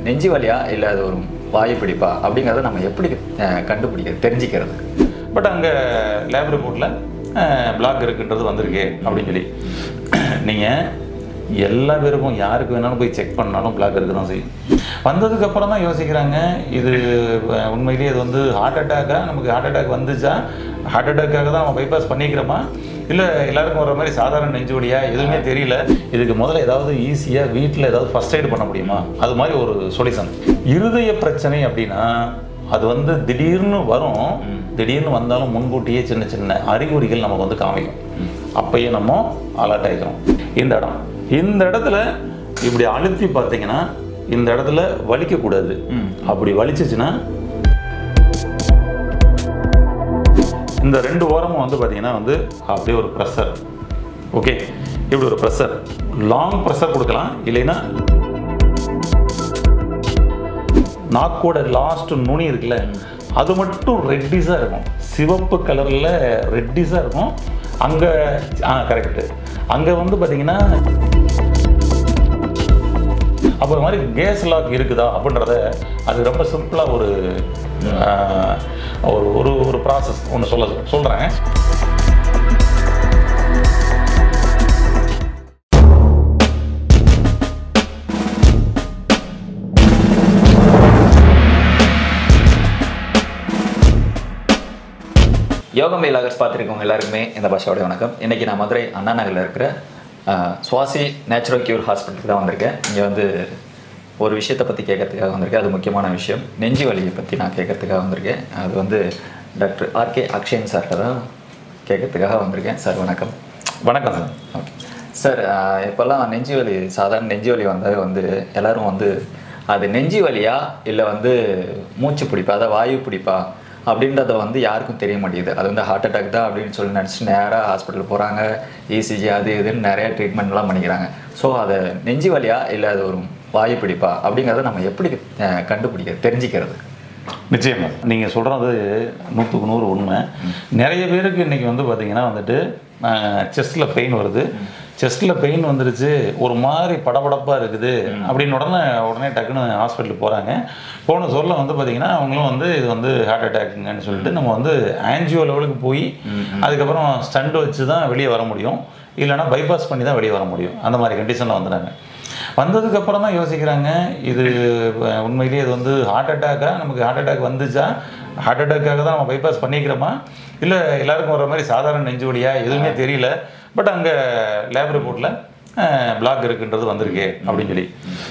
நெஞ்சு வலியா இல்லை அது ஒரு வாயு பிடிப்பா அப்படிங்கிறத நம்ம எப்படி அஹ், கண்டுபிடிக்க தெரிஞ்சுக்கிறது பட் அங்கே லேப் ரிப்போர்ட்டில் பிளாக் இருக்குன்றது வந்திருக்கு அப்படின்னு சொல்லி நீங்கள் எல்லா பேருக்கும் யாருக்கு வேணாலும் போய் செக் பண்ணாலும் பிளாக் இருக்க தான் செய்யும் வந்ததுக்கப்புறம் தான் யோசிக்கிறாங்க இது அஹ், உண்மையிலேயே இது வந்து ஹார்ட் அட்டாக்கா நமக்கு ஹார்ட் அட்டாக் வந்துச்சா ஹார்ட் அட்டாக்காக தான் நம்ம பைபாஸ் பண்ணிக்கிறோமா இல்லை எல்லாருக்கும் வர மாதிரி சாதாரண நெஞ்சு வலியா எதுவுமே தெரியல இதுக்கு முதல்ல ஏதாவது ஈஸியாக வீட்டில் ஏதாவது ஃபர்ஸ்ட் எய்ட் பண்ண முடியுமா அது மாதிரி ஒரு சொல்யூஷன் இருதய பிரச்சனை அப்படின்னா அது வந்து திடீர்னு வரும் திடீர்னு வந்தாலும் முன்கூட்டியே சின்ன சின்ன அறிகுறிகள் நமக்கு வந்து காமிக்கும் அப்பயே நம்ம அலர்ட் ஆகிக்கிறோம் இந்த இடம் இந்த இடத்துல இப்படி அழுத்தி பார்த்தீங்கன்னா இந்த இடத்துல வலிக்கக்கூடாது அப்படி வலிச்சிச்சுன்னா இந்த ரெண்டு ஓரமும் வந்து பார்த்தீங்கன்னா வந்து அப்படியே ஒரு ப்ரெஷர் ஓகே இப்படி ஒரு ப்ரெஷர் லாங் ப்ரெஷர் கொடுக்கலாம் இல்லைன்னா நாக்கோட லாஸ்ட் நுனி இருக்குல்ல அது மட்டும் ரெட்டிஸாக இருக்கும் சிவப்பு கலரில் ரெட்டிஸாக இருக்கும் அங்கே ஆ கரெக்டு அங்கே வந்து பார்த்தீங்கன்னா அப்போ இது மாதிரி கேஸ் லாக் இருக்குதா அப்படின்றத அது ரொம்ப சிம்பிளாக ஒரு ஆ, ஒரு ஒரு ஒரு ப்ராசஸ் ஒன்று சொல்ல சொல்கிறேன் யோகம் லாகர்ஸ் பார்த்துருக்கவங்க எல்லாருக்குமே இந்த பாஷாவோட வணக்கம் இன்னைக்கு நான் மதுரை அண்ணா நகரில் இருக்கிற அஹ், சுவாசி நேச்சுரல் கியூர் ஹாஸ்பிட்டலுக்கு தான் வந்திருக்கேன் இங்கே வந்து ஒரு விஷயத்தை பற்றி கேட்கறதுக்காக வந்திருக்கேன் அது முக்கியமான விஷயம் நெஞ்சு வலியை பற்றி நான் கேட்கறதுக்காக வந்திருக்கேன் அது வந்து டாக்டர் ஆர்கே அக்ஷயன் சார்கிட்ட தான் கேட்கறதுக்காக வந்திருக்கேன் சார் வணக்கம் வணக்கம் சார் ஓகே சார் ஆஹ் இப்போல்லாம் நெஞ்சு வலி சாதாரண நெஞ்சு வலி வந்தால் வந்து எல்லாரும் வந்து அது நெஞ்சு வலியா இல்லை வந்து மூச்சு பிடிப்பா அதாவது வாயு பிடிப்பா அப்படின்றத வந்து யாருக்கும் தெரிய மாட்டேங்குது அது வந்து ஹார்ட் அட்டாக் தான் அப்படின்னு சொல்லி நினச்சி நேராக ஹாஸ்பிட்டல் போகிறாங்க இசிஜி அது இதுன்னு நிறைய ட்ரீட்மெண்ட்லாம் பண்ணிக்கிறாங்க ஸோ அது நெஞ்சு வலியா இல்லை அது ஒரு வாயு பிடிப்பா அப்படிங்கிறத நம்ம எப்படி ஆஹ் கண்டுபிடிக்க தெரிஞ்சுக்கிறது நிச்சயமா நீங்கள் சொல்கிறது நூற்றுக்கு நூறு உண்மை நிறைய பேருக்கு இன்றைக்கி வந்து பார்த்தீங்கன்னா வந்துட்டு செஸ்ட்டில் பெயின் வருது செஸ்ட்டில் பெயின் வந்துருச்சு ஒரு மாதிரி படபடப்பாக இருக்குது அப்படின்னு உடனே உடனே டக்குன்னு ஹாஸ்பிட்டலுக்கு போகிறாங்க போன சொல்ல வந்து பார்த்தீங்கன்னா அவங்களும் வந்து இது வந்து ஹார்ட் அட்டாக்குங்கன்னு சொல்லிட்டு நம்ம வந்து ஆன்ஜியோ லெவலுக்கு போய் அதுக்கப்புறம் ஸ்டண்ட் வச்சு தான் வெளியே வர முடியும் இல்லைன்னா பைபாஸ் பண்ணி தான் வெளியே வர முடியும் அந்த மாதிரி கண்டிஷனில் வந்துடுறாங்க வந்ததுக்கு அப்புறம் தான் யோசிக்கிறாங்க இது அஹ், உண்மையிலேயே இது வந்து ஹார்ட் அட்டாக்கா நமக்கு ஹார்ட் அட்டாக் வந்துச்சா ஹார்ட் அட்டாக்காக தான் நம்ம பைபாஸ் பண்ணிக்கிறோமா இல்லை எல்லாருக்கும் வர மாதிரி சாதாரண நெஞ்சு வலியா எதுவுமே தெரியல பட் அங்கே லேப் ரிப்போர்ட்டில் பிளாக் இருக்குன்றது வந்திருக்கு அப்படின்னு சொல்லி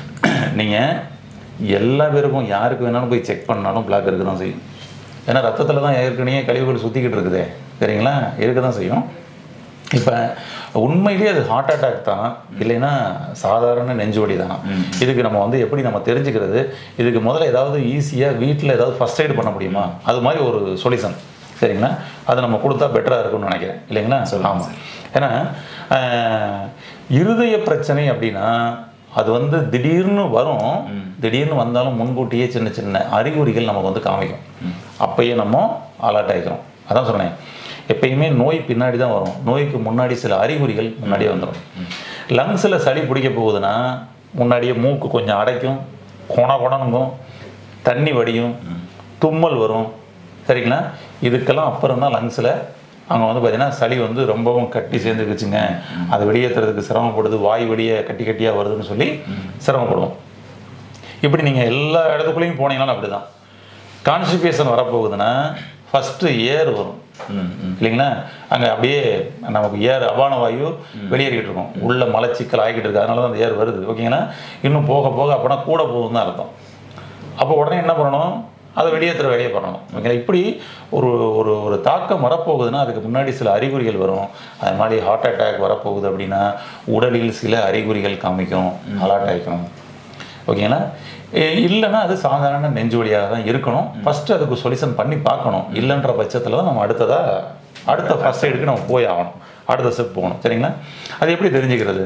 நீங்கள் எல்லா பேருக்கும் யாருக்கு வேணாலும் போய் செக் பண்ணாலும் பிளாக் இருக்க தான் செய்யும் ஏன்னா ரத்தத்தில் தான் ஏற்கனவே கழிவுகள் சுற்றிக்கிட்டு இருக்குதே சரிங்களா இருக்க தான் செய்யும் இப்போ உண்மையிலேயே அது ஹார்ட் அட்டாக் தான் இல்லைன்னா சாதாரண நெஞ்சுவலி தான் இதுக்கு நம்ம வந்து எப்படி நம்ம தெரிஞ்சுக்கிறது இதுக்கு முதல்ல ஏதாவது ஈஸியாக வீட்டில் ஏதாவது ஃபர்ஸ்ட் எய்ட் பண்ண முடியுமா அது மாதிரி ஒரு சொல்யூஷன் சரிங்களா அது நம்ம கொடுத்தா பெட்டராக இருக்கும்னு நினைக்கிறேன் இல்லைங்களா ஆமாம் ஏன்னா ஆஹ், இருதய பிரச்சனை அப்படின்னா அது வந்து திடீர்னு வரும் திடீர்னு வந்தாலும் முன்கூட்டியே சின்ன சின்ன அறிகுறிகள் நமக்கு வந்து காமிக்கும் அப்பயே நம்ம அலர்ட் ஆகிக்கிறோம் அதான் சொன்னேன் எப்பயுமே நோய் பின்னாடி தான் வரும் நோய்க்கு முன்னாடி சில அறிகுறிகள் முன்னாடியே வந்துடும் லங்ஸில் சளி பிடிக்க போகுதுன்னா முன்னாடியே மூக்கு கொஞ்சம் அடைக்கும் கொண கொணனுங்கும் தண்ணி வடியும் தும்மல் வரும் சரிங்களா இதுக்கெல்லாம் அப்புறம் தான் லங்ஸில் அங்கே வந்து பார்த்தீங்கன்னா சளி வந்து ரொம்பவும் கட்டி சேர்ந்துக்குச்சுங்க அதை வெளியேற்றுறதுக்கு சிரமப்படுது வாய் வெளியே கட்டி கட்டியாக வருதுன்னு சொல்லி சிரமப்படுவோம் இப்படி நீங்கள் எல்லா இடத்துக்குள்ளேயும் போனீங்கனாலும் அப்படி தான் கான்ஸ்டிபேஷன் வரப்போகுதுன்னா ஃபஸ்ட்டு ஏர் வரும் இல்லைங்களா அங்கே அப்படியே நமக்கு ஏர் அபான வாயு வெளியேறிக்கிட்டு இருக்கும் உள்ள மலச்சிக்கல் ஆகிக்கிட்டு இருக்கு அதனால தான் அந்த ஏர் வருது ஓகேங்களா இன்னும் போக போக அப்படின்னா கூட போகுதுன்னு தான் அர்த்தம் அப்போ உடனே என்ன பண்ணணும் அதை வெளியேற்றுற வேலையை பண்ணணும் ஓகேங்களா இப்படி ஒரு ஒரு ஒரு தாக்கம் வரப்போகுதுன்னா அதுக்கு முன்னாடி சில அறிகுறிகள் வரும் அது மாதிரி ஹார்ட் அட்டாக் வரப்போகுது அப்படின்னா உடலில் சில அறிகுறிகள் காமிக்கும் அலர்ட் ஆகிக்கும் ஓகேங்களா எ- இல்லைன்னா அது சாதாரண நெஞ்சு வலியாக தான் இருக்கணும் ஃபஸ்ட்டு அதுக்கு சொல்யூஷன் பண்ணி பார்க்கணும் இல்லைன்ற பட்சத்தில் தான் நம்ம அடுத்ததாக அடுத்த ஃபர்ஸ்ட் எய்டுக்கு நம்ம போய் ஆகணும் அடுத்த ஸ்டெப் போகணும் சரிங்களா அது எப்படி தெரிஞ்சுக்கிறது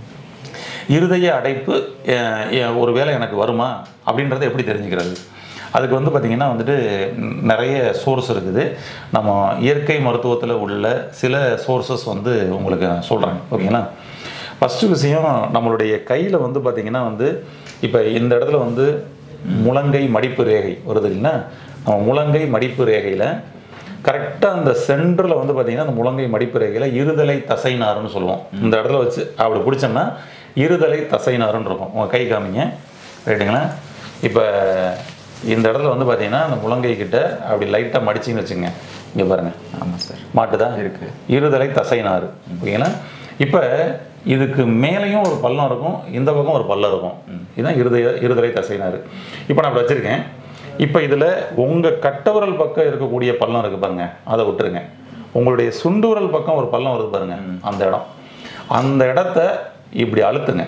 இருதய அடைப்பு அஹ், எ- ஒரு வேளை எனக்கு வருமா அப்படின்றத எப்படி தெரிஞ்சுக்கிறது அதுக்கு வந்து பார்த்திங்கன்னா வந்துட்டு ந- நிறைய சோர்ஸ் இருக்குது நம்ம இயற்கை மருத்துவத்தில் உள்ள சில சோர்சஸ் வந்து உங்களுக்கு நான் சொல்கிறேன் ஓகேங்களா ஃபஸ்ட்டு விஷயம் நம்மளுடைய கையில் வந்து பார்த்திங்கன்னா வந்து இப்போ இந்த இடத்துல வந்து முழங்கை மடிப்பு ரேகை வருது இல்லைன்னா நம்ம முழங்கை மடிப்பு ரேகையில் கரெக்டாக அந்த சென்டரில் வந்து பார்த்தீங்கன்னா அந்த முழங்கை மடிப்பு ரேகையில் இருதலை தசைநாருன்னு சொல்லுவோம் இந்த இடத்துல வச்சு அப்படி பிடிச்சோம்னா இருதலை தசைநாருன்னு இருக்கும் உங்கள் கை காமிங்க ரைட்டுங்களா இப்போ இந்த இடத்துல வந்து பார்த்தீங்கன்னா அந்த முழங்கை கிட்ட அப்படி லைட்டாக மடிச்சிங்கன்னு வச்சுங்க இங்கே பாருங்கள் ஆமாம் சார் மாட்டுதா இருக்கு. இருதலை தசைநாறு ஓகேங்களா இப்போ இதுக்கு மேலேயும் ஒரு பள்ளம் இருக்கும் இந்த பக்கம் ஒரு பள்ளம் இருக்கும் இதுதான் இருதய இருதலை தசைநாறு இப்போ நான் அப்படி வச்சுருக்கேன் இப்போ இதில் உங்கள் கட்டவிரல் பக்கம் இருக்கக்கூடிய பள்ளம் இருக்கு பாருங்க அதை விட்டுருங்க உங்களுடைய சுண்டு விரல் பக்கம் ஒரு பள்ளம் வருது பாருங்க அந்த இடம் அந்த இடத்த இப்படி அழுத்துங்க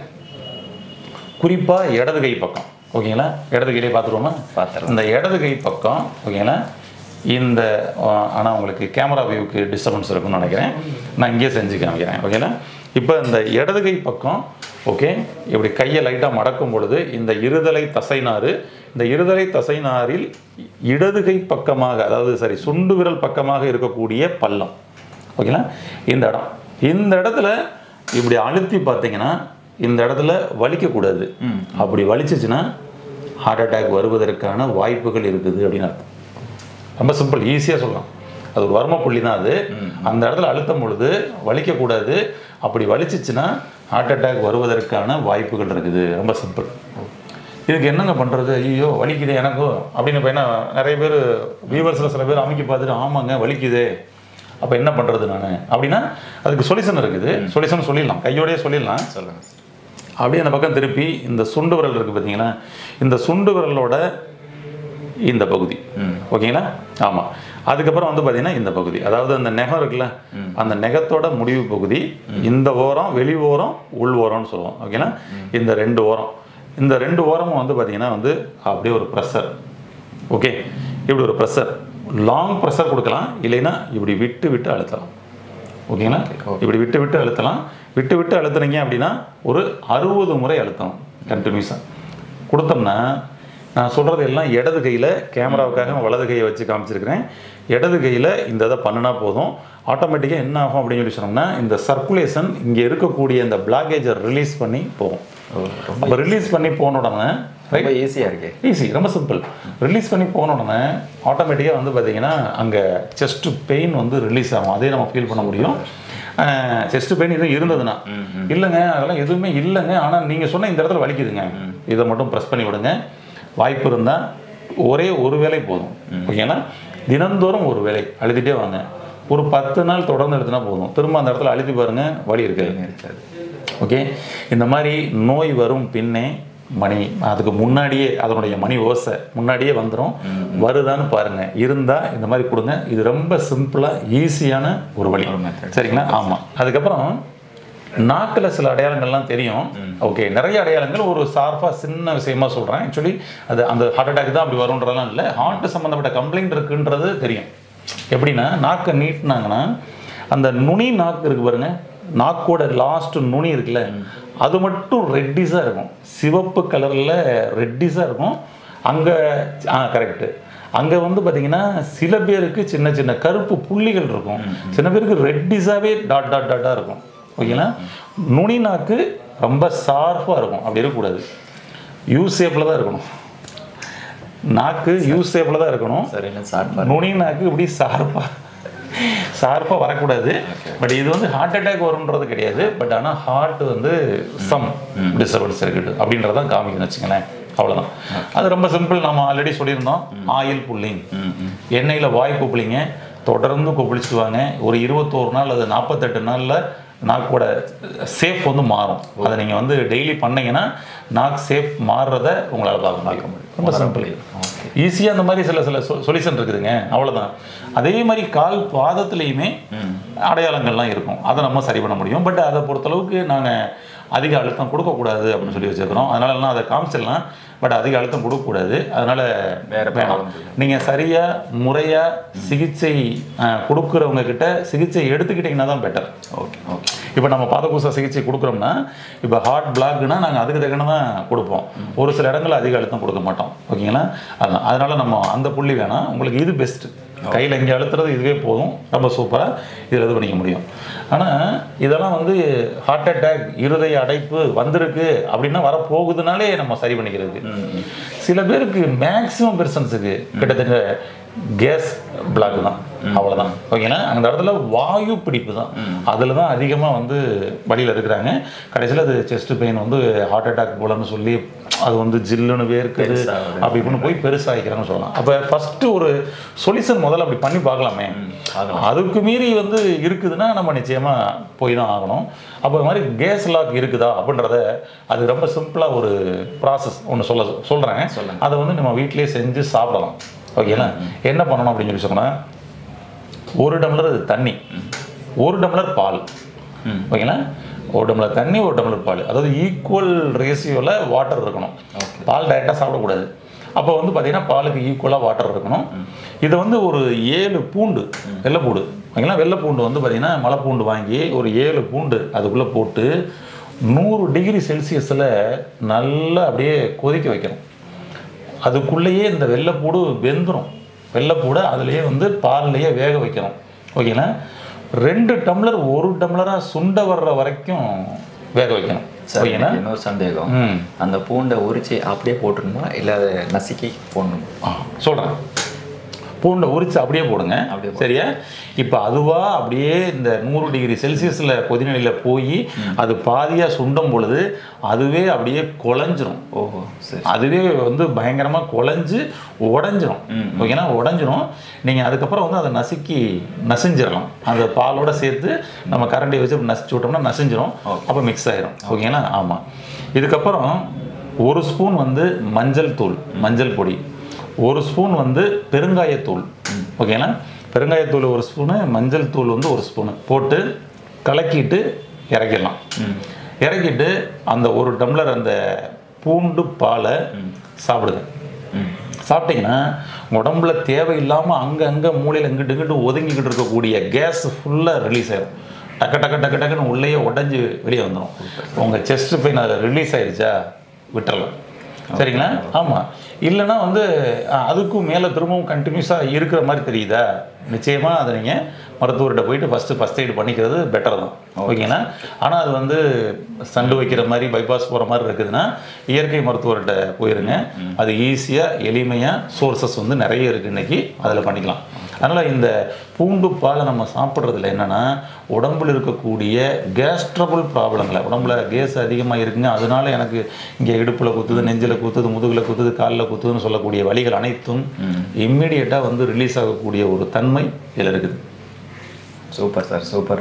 குறிப்பாக இடது கை பக்கம் ஓகேங்களா இடது கையிலே பார்த்துருவோமா பார்த்துடலாம். இந்த இடது கை பக்கம் ஓகேங்களா இந்த ஆனால் உங்களுக்கு கேமரா வியூக்கு டிஸ்டர்பன்ஸ் இருக்கும்னு நினைக்கிறேன் நான் இங்கேயே செஞ்சு காமிக்கிறேன் ஓகேங்களா இப்போ இந்த இடது கை பக்கம் ஓகே இப்படி கையை லைட்டாக மடக்கும் பொழுது இந்த இருதலை தசைநாறு இந்த இருதலை தசைநாரில் இடது கை பக்கமாக அதாவது சரி சுண்டு விரல் பக்கமாக இருக்கக்கூடிய பள்ளம் ஓகேங்களா இந்த இடம் இந்த இடத்துல இப்படி அழுத்தி பார்த்தீங்கன்னா இந்த இடத்துல வலிக்கக்கூடாது அப்படி வலிச்சிச்சுன்னா ஹார்ட் அட்டாக் வருவதற்கான வாய்ப்புகள் இருக்குது அப்படின்னு அர்த்தம் ரொம்ப சிம்பிள் ஈஸியாக சொல்லலாம் அது ஒரு வர்ம புள்ளி தான் அது அந்த இடத்துல அழுத்தம் பொழுது வலிக்கக்கூடாது அப்படி வலிச்சிச்சுன்னா ஹார்ட் அட்டாக் வருவதற்கான வாய்ப்புகள் இருக்குது ரொம்ப சிம்பிள் இதுக்கு என்னங்க பண்ணுறது ஐயோ வலிக்குது எனக்கும் அப்படின்னு இப்போ என்ன நிறைய பேர் வியூவர்ஸில் சில பேர் அமைக்க பார்த்துட்டு ஆமாங்க வலிக்குது அப்போ என்ன பண்ணுறது நான் அப்படின்னா அதுக்கு சொல்யூஷன் இருக்குது சொல்யூஷன் சொல்லிடலாம் கையோடயே சொல்லிடலாம் சொல்லுங்க அப்படியே அந்த பக்கம் திருப்பி இந்த சுண்டு விரல் இருக்குது பார்த்தீங்களா இந்த சுண்டு விரலோட இந்த பகுதி ஓகேங்களா ஆமாம் அதுக்கப்புறம் வந்து பார்த்தீங்கன்னா இந்த பகுதி அதாவது அந்த நெகம் இருக்குல்ல அந்த நெகத்தோட முடிவு பகுதி இந்த ஓரம் வெளி ஓரம் உள் ஓரம்னு சொல்லுவோம் ஓகேங்களா இந்த ரெண்டு ஓரம் இந்த ரெண்டு ஓரமும் வந்து பார்த்தீங்கன்னா வந்து அப்படியே ஒரு ப்ரெஷர் ஓகே இப்படி ஒரு ப்ரெஷர் லாங் ப்ரெஷர் கொடுக்கலாம் இல்லைன்னா இப்படி விட்டு விட்டு அழுத்தலாம் ஓகேங்களா இப்படி விட்டு விட்டு அழுத்தலாம் விட்டு விட்டு அழுத்துனீங்க அப்படின்னா ஒரு அறுபது முறை அழுத்தணும் கண்டினியூஸாக கொடுத்தோம்னா நான் சொல்கிறது எல்லாம் இடது கையில் கேமராவுக்காக வலது கையை வச்சு காமிச்சிருக்கிறேன் இடது கையில் இந்த இதை பண்ணினா போதும் ஆட்டோமேட்டிக்காக என்ன ஆகும் அப்படின்னு சொல்லி சொன்னோம்னா இந்த சர்க்குலேஷன் இங்கே இருக்கக்கூடிய இந்த பிளாக்கேஜை ரிலீஸ் பண்ணி போகும் ஓ ரொம்ப அப்போ ரிலீஸ் பண்ணி போன உடனே ரொம்ப ஈஸியாக இருக்கே ஈஸி ரொம்ப சிம்பிள் ரிலீஸ் பண்ணி போன உடனே ஆட்டோமேட்டிக்காக வந்து பார்த்தீங்கன்னா அங்கே செஸ்ட் பெயின் வந்து ரிலீஸ் ஆகும் அதே நம்ம ஃபீல் பண்ண முடியும் செஸ்ட் பெயின் எதுவும் இருந்ததுன்னா இல்லைங்க அதெல்லாம் எதுவுமே இல்லைங்க ஆனால் நீங்கள் சொன்ன இந்த இடத்துல வலிக்குதுங்க இதை மட்டும் ப்ரெஸ் பண்ணி விடுங்க வாய்ப்பு இருந்தால் ஒரே ஒரு வேலை போதும் ஓகேங்களா தினந்தோறும் ஒரு வேலை அழுத்திட்டே வாங்க ஒரு பத்து நாள் தொடர்ந்து எடுத்துனா போதும் திரும்ப அந்த இடத்துல அழுத்தி பாருங்க வலி இருக்காது இருக்காது ஓகே இந்த மாதிரி நோய் வரும் பின்னே மணி அதுக்கு முன்னாடியே அதனுடைய மணி ஓசை முன்னாடியே வந்துடும் வருதான்னு பாருங்க இருந்தா இந்த மாதிரி கொடுங்க இது ரொம்ப சிம்பிளா ஈஸியான ஒரு வழி ஒரு method. சரிங்களா ஆமா அதுக்கப்புறம் நாக்கில் சில அடையாளங்கள்லாம் தெரியும் ஓகே நிறைய அடையாளங்கள் ஒரு சார்பா சின்ன விஷயமா சொல்றேன் ஆக்சுவலி அது அந்த ஹார்ட் அட்டாக் தான் அப்படி வரும்ன்றதெல்லாம் இல்லை ஹார்ட் சம்மந்தப்பட்ட கம்ப்ளைண்ட் இருக்குன்றது தெரியும் எப்படின்னா நாக்கை நீட்டினாங்கன்னா அந்த நுனி நாக்கு இருக்கு பாருங்க நாக்கோட லாஸ்ட் நுனி இருக்குல்ல அது மட்டும் ரெட்டிஸாக இருக்கும் சிவப்பு கலரில் ரெட்டிஸாக இருக்கும் அங்கே ஆ கரெக்டு அங்கே வந்து பார்த்தீங்கன்னா சில பேருக்கு சின்ன சின்ன கருப்பு புள்ளிகள் இருக்கும் சில பேருக்கு ரெட்டிஸாகவே டாட் டாட் டாட்டாக இருக்கும் ஓகேங்களா நுனி நாக்கு ரொம்ப ஷார்ப்பாக இருக்கும் அப்படி இருக்கக்கூடாது யூ ஷேப்பில் தான் இருக்கணும் நாக்கு யூ ஷேப்பில் தான் இருக்கணும் சரி என்ன சார் நுனி நாக்கு இப்படி ஷார்ப்பாக ஷார்ப்பாக வரக்கூடாது பட் இது வந்து ஹார்ட் அட்டாக் வரும்ன்றது கிடையாது பட் ஆனால் ஹார்ட் வந்து சம் டிஸ்டர்பன்ஸ் இருக்குது அப்படின்றதான் காமிக்கணும் வச்சுங்களேன் அவ்வளோதான் அது ரொம்ப சிம்பிள் நம்ம ஆல்ரெடி சொல்லியிருந்தோம் ஆயில் புல்லிங் எண்ணெயில் வாய் கொப்பளிங்க தொடர்ந்து கொப்பளிச்சுட்டு வாங்க ஒரு இருபத்தோரு நாள் அது நாற்பத்தெட்டு நாளில் நாக்கோட சேஃப் வந்து மாறும் அதை நீங்கள் வந்து டெய்லி பண்ணீங்கன்னா நாக் சேஃப் மாறுறத உங்களால் பார்க்க முடியும் ரொம்ப சிம்பிள் ஈஸியாக அந்த மாதிரி சில சில சொல்யூஷன் இருக்குதுங்க அவ்வளோதான் அதே மாதிரி கால் பாதத்துலேயுமே அடையாளங்கள்லாம் இருக்கும் அதை நம்ம சரி பண்ண முடியும் பட் அதை பொறுத்தளவுக்கு நாங்கள் அதிக அழுத்தம் கொடுக்கக்கூடாது அப்படின்னு சொல்லி வச்சுருக்கிறோம் அதனாலலாம் அதை காமிச்சிடலாம் பட் அதிக அழுத்தம் கொடுக்கக்கூடாது அதனால் வேற வேணாம் problem நீங்கள் சரியாக முறையாக சிகிச்சை அஹ், கொடுக்குறவங்க கிட்ட சிகிச்சை எடுத்துக்கிட்டிங்கன்னா தான் பெட்டர் ஓகே ஓகே இப்போ நம்ம பாதகூச சிகிச்சை கொடுக்குறோம்னா இப்போ ஹார்ட் பிளாக்னா நாங்கள் அதுக்கு தக்கன தான் கொடுப்போம் ஒரு சில இடங்கள்ல அதிக அழுத்தம் கொடுக்க மாட்டோம் ஓகேங்களா அதான் அதனால நம்ம அந்த புள்ளி வேணாம் உங்களுக்கு இது பெஸ்ட்டு கையில் இங்கே அழுத்துறது இதுவே போதும் ரொம்ப சூப்பராக இதில் இது பண்ணிக்க முடியும் ஆனால் இதெல்லாம் வந்து ஹார்ட் அட்டாக் இருதய அடைப்பு வந்திருக்கு அப்படின்னா வரப்போகுதுனாலே நம்ம சரி பண்ணிக்கிறதுக்கு சில பேருக்கு மேக்ஸிமம் பெர்சன்ஸுக்கு கிட்டத்தட்ட கேஸ் பிளாக் தான் அவ்வளோதான் ஓகேங்களா அந்த இடத்துல வாயு பிடிப்பு தான் அதில் தான் அதிகமாக வந்து வழியில் இருக்கிறாங்க கடைசியில் அது செஸ்ட் பெயின் வந்து ஹார்ட் அட்டாக் போலன்னு சொல்லி அது வந்து ஜில்லுன்னு வேர்க்குது பெருசாகுது. அப்படி இப்படின்னு போய் பெருசாகிக்கிறாங்கன்னு சொல்லலாம் அப்போ ஃபஸ்ட்டு ஒரு சொல்யூஷன் முதல்ல அப்படி பண்ணி பார்க்கலாமே ஆகலாம். அதுக்கு மீறி வந்து இருக்குதுன்னா நம்ம நிச்சயமாக போய் தான் ஆகணும் அப்போ இது மாதிரி கேஸ் லாக் இருக்குதா அப்படின்றத அது ரொம்ப சிம்பிளாக ஒரு ப்ராசஸ் ஒன்று சொல்ல சொல்கிறேன் சொல்லுங்க. அதை வந்து நம்ம வீட்டிலேயே செஞ்சு சாப்பிடலாம் ஓகேங்களா என்ன பண்ணணும் அப்படின்னு சொல்லி சொன்னால் ஒரு டம்ளர் தண்ணி ஒரு டம்ளர் பால் ம். ஓகேங்களா ஒரு டம்ளர் தண்ணி ஒரு டம்ளர் பால் அதாவது ஈக்குவல் ரேஷியோவில் வாட்டர் இருக்கணும் பால் டைரெக்டாக சாப்பிடக்கூடாது அப்போ வந்து பார்த்தீங்கன்னா பாலுக்கு ஈக்குவலாக வாட்டர் இருக்கணும் இதை வந்து ஒரு ஏழு பூண்டு வெள்ளைப்பூண்டு ஓகேங்களா வெள்ளைப்பூண்டு வந்து பார்த்தீங்கன்னா மலைப்பூண்டு வாங்கி ஒரு ஏழு பூண்டு அதுக்குள்ளே போட்டு நூறு டிகிரி செல்சியஸில் நல்லா அப்படியே கொதிக்க வைக்கணும் அதுக்குள்ளேயே இந்த வெள்ளைப்பூடு வெந்துடும் வெள்ளைப்பூடை அதுலேயே வந்து பால்லையே வேக வைக்கணும் ஓகேங்களா ரெண்டு டம்ளர் ஒரு டம்ளராக சுண்ட வர்ற வரைக்கும் வேக வைக்கணும் சார் ஓகேங்களா எனக்கு இன்னொரு சந்தேகம் ம் அந்த பூண்டை உரிச்சு அப்படியே போட்டுருமா இல்லை அதை நசுக்கி போடணுமா ஆ சொல்கிறேன் பூண்டை உரிச்சு அப்படியே போடுங்க அப்படியே போடுங்க. சரியா இப்போ அதுவா அப்படியே இந்த நூறு டிகிரி செல்சியஸில் கொதிநிலையில் போய் அது பாதியாக சுண்டும் பொழுது அதுவே அப்படியே குழஞ்சிரும் ஓஹோ சரி அதுவே வந்து பயங்கரமாக குழஞ்சு உடஞ்சிரும் ம், ஓகேனா உடஞ்சிரும் நீங்கள் அதுக்கப்புறம் வந்து அதை நசுக்கி நசிஞ்சிடலாம் அந்த பாலோட சேர்த்து நம்ம கரண்டி வச்சு அப்படி நசிச்சு விட்டோம்னா நசிஞ்சிரும் Okay. அப்போ மிக்ஸ் ஆயிரும் ஓகேங்களா ஆமாம் இதுக்கப்புறம் ஒரு ஸ்பூன் வந்து மஞ்சள் தூள் மஞ்சள் பொடி ஒரு ஸ்பூன் வந்து பெருங்காயத்தூள் ஓகேங்களா பெருங்காயத்தூள் ஒரு ஸ்பூனு மஞ்சள் தூள் வந்து ஒரு ஸ்பூனு போட்டு கலக்கிட்டு இறக்கிடலாம் இறக்கிட்டு அந்த ஒரு டம்ளர் அந்த பூண்டு பாலை சாப்பிடுங்க ம் சாப்பிட்டீங்கன்னா உங்க உடம்புல தேவையில்லாமல் அங்கே அங்கே மூலையில் இங்கிட்டு இங்கிட்டு ஒதுங்கிக்கிட்டு இருக்கக்கூடிய கேஸ் ஃபுல்லாக ரிலீஸ் ஆயிடும் டக்கு டக்கு டக்கு டக்குன்னு உள்ளேயே உடஞ்சி வெளியே வந்துடும் உங்கள் செஸ்ட் பெயின் அதில் ரிலீஸ் ஆயிடுச்சா விட்டுறலாம் சரிங்களா ஆமாம் இல்லைன்னா வந்து அஹ், அதுக்கும் மேலே திரும்பவும் கண்டினியூஸாக இருக்கிற மாதிரி தெரியுதா நிச்சயமாக அதை நீங்கள் மருத்துவர்கிட்ட போயிட்டு ஃபஸ்ட்டு ஃபஸ்ட் எய்ட் பண்ணிக்கிறது பெட்டர் தான் ஓகேங்களா ஆனால் அது வந்து சண்டு வைக்கிற மாதிரி பைபாஸ் போகிற மாதிரி இருக்குதுன்னா இயற்கை மருத்துவர்கிட்ட போயிருங்க அது ஈஸியாக எளிமையாக சோர்சஸ் வந்து நிறைய இருக்குது இன்னைக்கு அதில் பண்ணிக்கலாம் அதனால் இந்த பூண்டு பாலை நம்ம சாப்பிட்றதுல என்னென்னா உடம்புல இருக்கக்கூடிய கேஸ்ட்ரபுள் ப்ராப்ளங்களை உடம்புல கேஸ் அதிகமாக இருக்குங்க அதனால எனக்கு இங்கே இடுப்பில் குத்துது நெஞ்சில் குத்துது முதுகில் குத்துது காலில் குத்துதுன்னு சொல்லக்கூடிய வலிகள் அனைத்தும் இம்மிடியட்டாக வந்து ரிலீஸ் ஆகக்கூடிய ஒரு தன்மை இதில் இருக்குது சூப்பர் சார் சூப்பர்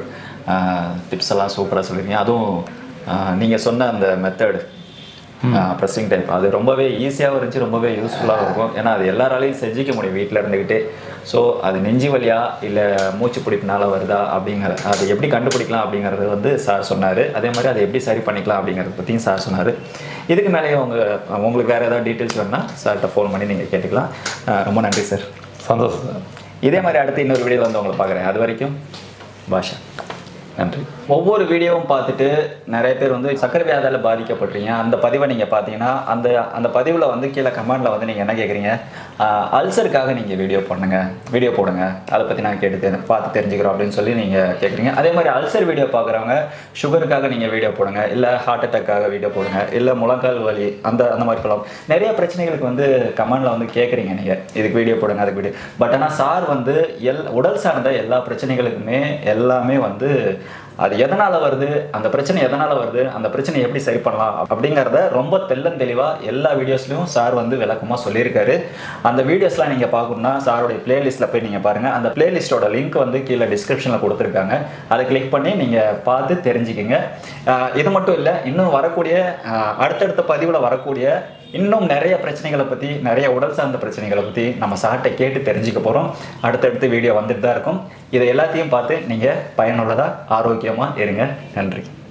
டிப்ஸ் எல்லாம் சூப்பராக சொல்லிருக்கீங்க அதுவும் நீங்கள் சொன்ன அந்த மெத்தடு ப்ரெஸ்ஸிங் டைப் அது ரொம்பவே ஈஸியாகவும் இருந்துச்சு ரொம்பவே யூஸ்ஃபுல்லாகவும் இருக்கும் ஏன்னா அது எல்லாராலையும் செஞ்சுக்க முடியும் வீட்டில் இருந்துக்கிட்டே ஸோ அது நெஞ்சு வலியா இல்லை மூச்சு பிடிப்புனால வருதா அப்படிங்கிற அது எப்படி கண்டுபிடிக்கலாம் அப்படிங்கிறது வந்து சார் சொன்னார் அதே மாதிரி அதை எப்படி சரி பண்ணிக்கலாம் அப்படிங்கிறத பற்றியும் சார் சொன்னார் இதுக்கு மேலேயே உங்கள் உங்களுக்கு வேறு ஏதாவது டீட்டெயில்ஸ் வேணுன்னா சார்கிட்ட ஃபோன் பண்ணி நீங்கள் கேட்டுக்கலாம் அஹ் ரொம்ப நன்றி சார் சந்தோஷம் சார் இதே மாதிரி அடுத்து இன்னொரு வீடியோவில் வந்து உங்களை பார்க்குறேன் அது வரைக்கும் பாஷா நன்றி ஒவ்வொரு வீடியோவும் பார்த்துட்டு நிறைய பேர் வந்து சக்கரை வியாதியால் பாதிக்கப்பட்டீங்க அந்த பதிவை நீங்கள் பார்த்தீங்கன்னா அந்த அந்த பதிவில் வந்து கீழே கமெண்டில் வந்து நீங்கள் என்ன கேட்குறீங்க அல்சருக்காக நீங்கள் வீடியோ பண்ணுங்க வீடியோ போடுங்க அதை பற்றி நான் கேட்டு தெரி- பார்த்து தெரிஞ்சுக்கிறோம் அப்படின்னு சொல்லி நீங்கள் கேட்குறீங்க அதே மாதிரி அல்சர் வீடியோ பார்க்குறவங்க சுகருக்காக நீங்கள் வீடியோ போடுங்க இல்லை ஹார்ட் அட்டாக்காக வீடியோ போடுங்க இல்லை முழங்கால் வலி அந்த அந்த மாதிரி சொல்லலாம் நிறைய பிரச்சனைகளுக்கு வந்து கமெண்டில் வந்து கேட்குறீங்க நீங்கள் இதுக்கு வீடியோ போடுங்க அதுக்கு வீடியோ பட் ஆனால் சார் வந்து எல் உடல் சார்ந்த எல்லா பிரச்சனைகளுக்குமே எல்லாமே வந்து அது எதனால் வருது அந்த பிரச்சனை எதனால் வருது அந்த பிரச்சனை எப்படி சரி பண்ணலாம் அப்படிங்கிறத ரொம்ப தெள்ளன் தெளிவாக எல்லா வீடியோஸ்லையும் சார் வந்து விளக்கமாக சொல்லியிருக்காரு அந்த வீடியோஸ்லாம் நீங்கள் பார்க்கணுன்னா சாருடைய பிளேலிஸ்ட்டில் போய் நீங்கள் பாருங்கள் அந்த பிளேலிஸ்ட்டோட லிங்க் வந்து கீழே டிஸ்கிரிப்ஷனில் கொடுத்துருக்காங்க அதை கிளிக் பண்ணி நீங்கள் பார்த்து தெரிஞ்சுக்கிங்க ஆஹ் இது மட்டும் இல்லை இன்னும் வரக்கூடிய ஆஹ் அடுத்தடுத்த பதிவில் வரக்கூடிய இன்னும் நிறைய பிரச்சனைகளை பற்றி நிறைய உடல் சார்ந்த பிரச்சனைகளை பற்றி நம்ம சார்ட்டை கேட்டு தெரிஞ்சுக்க போகிறோம் அடுத்தடுத்து வீடியோ வந்துட்டு தான் இருக்கும் இதை எல்லாத்தையும் பார்த்து நீங்கள் பயனுள்ளதாக ஆரோக்கியமாக இருங்க நன்றி